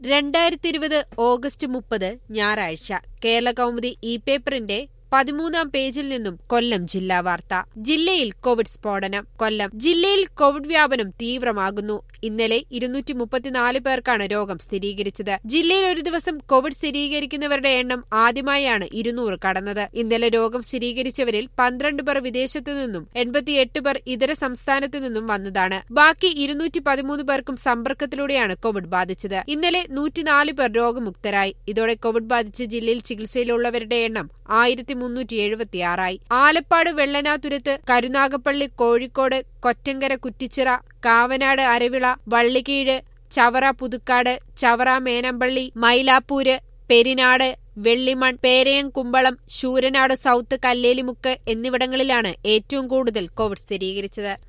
രണ്ടായിരത്തി ഇരുപത് ഓഗസ്റ്റ് മുപ്പത് ഞായറാഴ്ച കേരള കൗമുദി ഇ പേപ്പറിന്റെ പതിമൂന്നാം പേജിൽ നിന്നും കൊല്ലം ജില്ലാ വാർത്ത ജില്ലയിൽ കോവിഡ് സ്ഫോടനം കൊല്ലം ജില്ലയിൽ കോവിഡ് വ്യാപനം തീവ്രമാകുന്നു ഇന്നലെ ഇരുന്നൂറ്റി മുപ്പത്തിനാല് പേർക്കാണ് രോഗം സ്ഥിരീകരിച്ചത് ജില്ലയിൽ ഒരു ദിവസം കോവിഡ് സ്ഥിരീകരിക്കുന്നവരുടെ എണ്ണം ആദ്യമായാണ് ഇരുന്നൂറ് കടന്നത് ഇന്നലെ രോഗം സ്ഥിരീകരിച്ചവരിൽ പന്ത്രണ്ട് പേർ വിദേശത്തു നിന്നും എൺപത്തിയെട്ട് പേർ ഇതര സംസ്ഥാനത്തു നിന്നും വന്നതാണ് ബാക്കി ഇരുന്നൂറ്റി പതിമൂന്ന് പേർക്കും സമ്പർക്കത്തിലൂടെയാണ് കോവിഡ് ബാധിച്ചത് ഇന്നലെ നൂറ്റിനാല് പേർ രോഗമുക്തരായി ഇതോടെ കോവിഡ് ബാധിച്ച് ജില്ലയിൽ ചികിത്സയിലുള്ളവരുടെ എണ്ണം ആയിരത്തി മുന്നൂറ്റി എഴുപത്തിയാറായി ആലപ്പാട് വെള്ളനാതുരത്ത് കരുനാഗപ്പള്ളി കോഴിക്കോട് കൊറ്റങ്കര കുറ്റിച്ചിറ കാവനാട് അരവിള വള്ളിക്കീഴ് ചവറ പുതുക്കാട് ചവറ മേനമ്പള്ളി മൈലാപ്പൂര് പെരിനാട് വെള്ളിമൺ പേരയം കുമ്പളം ശൂരനാട് സൌത്ത് കല്ലേലിമുക്ക് എന്നിവിടങ്ങളിലാണ് ഏറ്റവും കൂടുതൽ കോവിഡ് സ്ഥിരീകരിച്ചത്